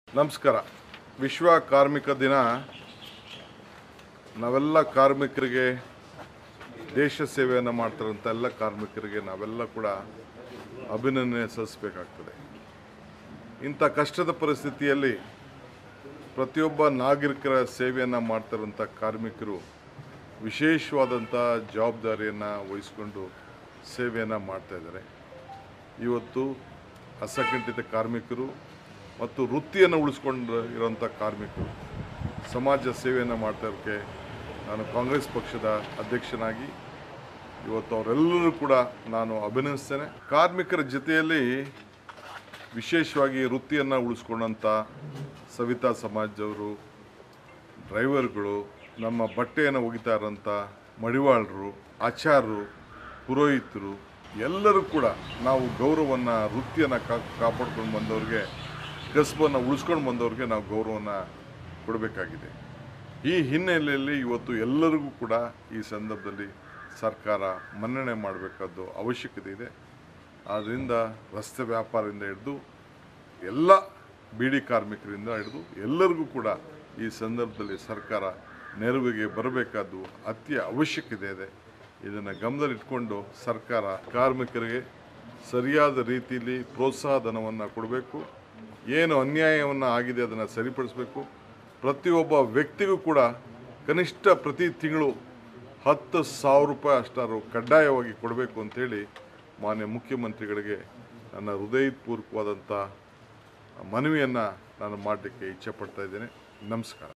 ನಮಸ್ಕಾರ ವಿಶ್ವ ಕಾರ್ಮಿಕ ದಿನ ನಾವೆಲ್ಲ ಕಾರ್ಮಿಕರಿಗೆ ದೇಶ ಸೇವೆಯನ್ನು ಮಾಡ್ತಾರಂಥ ಎಲ್ಲ ಕಾರ್ಮಿಕರಿಗೆ ನಾವೆಲ್ಲ ಕೂಡ ಅಭಿನಂದನೆ ಸಲ್ಲಿಸಬೇಕಾಗ್ತದೆ ಇಂಥ ಕಷ್ಟದ ಪರಿಸ್ಥಿತಿಯಲ್ಲಿ ಪ್ರತಿಯೊಬ್ಬ ನಾಗರಿಕರ ಸೇವೆಯನ್ನು ಮಾಡ್ತಾರಂಥ ಕಾರ್ಮಿಕರು ವಿಶೇಷವಾದಂಥ ಜವಾಬ್ದಾರಿಯನ್ನು ವಹಿಸ್ಕೊಂಡು ಸೇವೆಯನ್ನು ಮಾಡ್ತಾ ಇದ್ದಾರೆ ಇವತ್ತು ಅಸಂಘಟಿತ ಕಾರ್ಮಿಕರು ಮತ್ತು ವೃತ್ತಿಯನ್ನು ಉಳಿಸ್ಕೊಂಡು ಇರೋಂಥ ಕಾರ್ಮಿಕರು ಸಮಾಜ ಸೇವೆಯನ್ನು ಮಾಡ್ತಾ ಇರೋಕ್ಕೆ ನಾನು ಕಾಂಗ್ರೆಸ್ ಪಕ್ಷದ ಅಧ್ಯಕ್ಷನಾಗಿ ಇವತ್ತು ಅವರೆಲ್ಲರೂ ಕೂಡ ನಾನು ಅಭಿನಂದಿಸ್ತೇನೆ ಕಾರ್ಮಿಕರ ಜೊತೆಯಲ್ಲಿ ವಿಶೇಷವಾಗಿ ವೃತ್ತಿಯನ್ನು ಉಳಿಸ್ಕೊಂಡಂಥ ಸವಿತಾ ಸಮಾಜದವರು ಡ್ರೈವರ್ಗಳು ನಮ್ಮ ಬಟ್ಟೆಯನ್ನು ಒಗಿತಾ ಇರೋಂಥ ಮಡಿವಾಳರು ಆಚಾರರು ಪುರೋಹಿತರು ಎಲ್ಲರೂ ಕೂಡ ನಾವು ಗೌರವವನ್ನು ವೃತ್ತಿಯನ್ನು ಕಾ ಕಾಪಾಡ್ಕೊಂಡು ಬಂದವ್ರಿಗೆ ಕಸಬನ್ನು ಉಳಿಸ್ಕೊಂಡು ಬಂದವ್ರಿಗೆ ನಾವು ಗೌರವವನ್ನು ಕೊಡಬೇಕಾಗಿದೆ ಈ ಹಿನ್ನೆಲೆಯಲ್ಲಿ ಇವತ್ತು ಎಲ್ಲರಿಗೂ ಕೂಡ ಈ ಸಂದರ್ಭದಲ್ಲಿ ಸರ್ಕಾರ ಮನ್ನಣೆ ಮಾಡಬೇಕಾದ್ದು ಅವಶ್ಯಕತೆ ಇದೆ ಆದ್ದರಿಂದ ರಸ್ತೆ ವ್ಯಾಪಾರದಿಂದ ಹಿಡಿದು ಎಲ್ಲ ಬೀಡಿ ಕಾರ್ಮಿಕರಿಂದ ಹಿಡಿದು ಎಲ್ಲರಿಗೂ ಕೂಡ ಈ ಸಂದರ್ಭದಲ್ಲಿ ಸರ್ಕಾರ ನೆರವಿಗೆ ಬರಬೇಕಾದ್ದು ಅತ್ಯ ಅವಶ್ಯಕತೆ ಇದೆ ಇದನ್ನು ಗಮನದಲ್ಲಿಟ್ಕೊಂಡು ಸರ್ಕಾರ ಕಾರ್ಮಿಕರಿಗೆ ಸರಿಯಾದ ರೀತಿಯಲ್ಲಿ ಪ್ರೋತ್ಸಾಹ ಧನವನ್ನು ಕೊಡಬೇಕು ಏನು ಅನ್ಯಾಯವನ್ನು ಆಗಿದೆ ಅದನ್ನು ಸರಿಪಡಿಸಬೇಕು ಪ್ರತಿಯೊಬ್ಬ ವ್ಯಕ್ತಿಗೂ ಕೂಡ ಕನಿಷ್ಠ ಪ್ರತಿ ತಿಂಗಳು ಹತ್ತು ಸಾವಿರ ರೂಪಾಯಿ ಅಷ್ಟಾರು ಕಡ್ಡಾಯವಾಗಿ ಕೊಡಬೇಕು ಅಂತೇಳಿ ಮಾನ್ಯ ಮುಖ್ಯಮಂತ್ರಿಗಳಿಗೆ ನನ್ನ ಹೃದಯಪೂರ್ವಕವಾದಂಥ ಮನವಿಯನ್ನು ನಾನು ಮಾಡಲಿಕ್ಕೆ ಇಚ್ಛೆ ಪಡ್ತಾ ಇದ್ದೇನೆ ನಮಸ್ಕಾರ